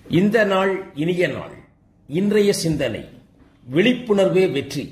இந்த நாள் இனிய நாள் இன்றைய சிந்தனை விழிப்புணர்வே வெற்றி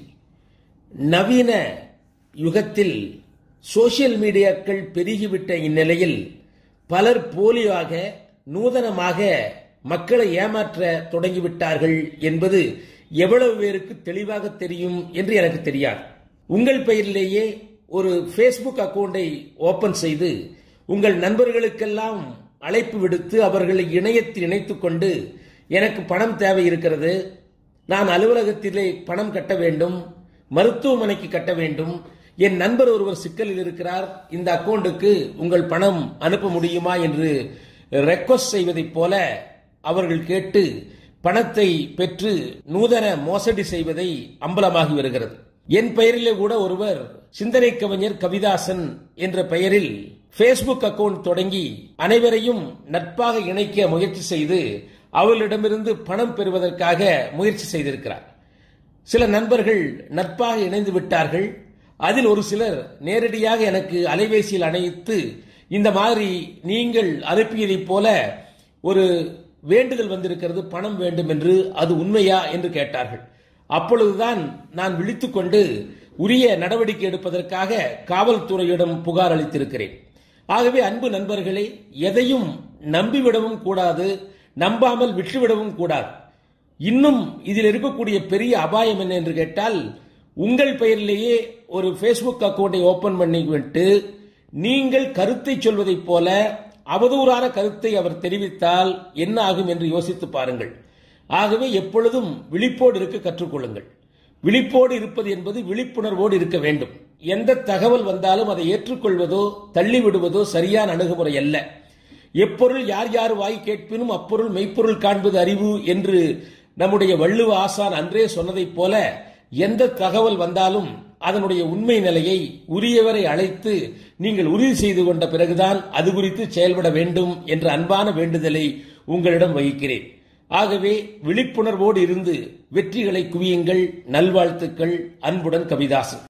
நவீன யுகத்தில் சோசியல் மீடியாக்கள் பெருகிவிட்ட இந்நிலையில் பலர் போலியாக நூதனமாக மக்களை ஏமாற்ற தொடங்கிவிட்டார்கள் என்பது எவ்வளவு பேருக்கு தெளிவாக தெரியும் என்று எனக்கு தெரியாது உங்கள் பெயரிலேயே ஒரு ஃபேஸ்புக் அக்கவுண்டை ஓபன் செய்து உங்கள் நண்பர்களுக்கெல்லாம் அழைப்பு விடுத்து அவர்களை இணையத்தில் இணைத்துக் கொண்டு எனக்கு பணம் தேவை இருக்கிறது நான் அலுவலகத்திலே பணம் கட்ட வேண்டும் மருத்துவமனைக்கு கட்ட வேண்டும் என் நண்பர் ஒருவர் சிக்கலில் இருக்கிறார் இந்த அக்கவுண்டுக்கு உங்கள் பணம் அனுப்ப முடியுமா என்று ரெக்வஸ்ட் செய்வதைப் போல அவர்கள் கேட்டு பணத்தை பெற்று நூதன மோசடி செய்வதை அம்பலமாகி வருகிறது என் பெயரிலே கூட ஒருவர் சிந்தனை கவிஞர் கவிதாசன் என்ற பெயரில் ஃபேஸ்புக் அக்கவுண்ட் தொடங்கி அனைவரையும் நட்பாக இணைக்க முயற்சி செய்து அவர்களிடமிருந்து பணம் பெறுவதற்காக முயற்சி செய்திருக்கிறார் சில நண்பர்கள் நட்பாக இணைந்து விட்டார்கள் அதில் ஒரு சிலர் நேரடியாக எனக்கு அலைபேசியில் அணைத்து இந்த மாதிரி நீங்கள் அனுப்பியதைப் போல ஒரு வேண்டுதல் வந்திருக்கிறது பணம் வேண்டும் என்று அது உண்மையா என்று கேட்டார்கள் அப்பொழுதுதான் நான் விழித்துக்கொண்டு உரிய நடவடிக்கை எடுப்பதற்காக காவல்துறையிடம் புகார் அளித்திருக்கிறேன் ஆகவே அன்பு நண்பர்களே எதையும் நம்பிவிடவும் கூடாது நம்பாமல் விட்டுவிடவும் கூடாது இன்னும் இதில் இருக்கக்கூடிய பெரிய அபாயம் என்ன என்று கேட்டால் உங்கள் பெயரிலேயே ஒரு ஃபேஸ்புக் அக்கவுண்டை ஓபன் பண்ணிவிட்டு நீங்கள் கருத்தை சொல்வதைப் போல அவதூறான கருத்தை அவர் தெரிவித்தால் என்ன ஆகும் என்று யோசித்து பாருங்கள் ஆகவே எப்பொழுதும் விழிப்போடு இருக்க கற்றுக்கொள்ளுங்கள் விழிப்போடு இருப்பது என்பது விழிப்புணர்வோடு இருக்க வேண்டும் எந்த தகவல் வந்தாலும் அதை ஏற்றுக்கொள்வதோ தள்ளிவிடுவதோ சரியான அணுகுமுறை அல்ல எப்பொருள் யார் யார் வாய் கேட்பினும் அப்பொருள் மெய்ப்பொருள் காண்பது அறிவு என்று நம்முடைய வள்ளுவ ஆசான் அன்றே சொன்னதைப் போல எந்த தகவல் வந்தாலும் அதனுடைய உண்மை நிலையை உரியவரை அழைத்து நீங்கள் உறுதி செய்து கொண்ட பிறகுதான் அது குறித்து செயல்பட வேண்டும் என்ற அன்பான வேண்டுதலை உங்களிடம் வகிக்கிறேன் ஆகவே விழிப்புணர்வோடு இருந்து வெற்றிகளை குவியுங்கள் நல்வாழ்த்துக்கள் அன்புடன் கவிதாசன்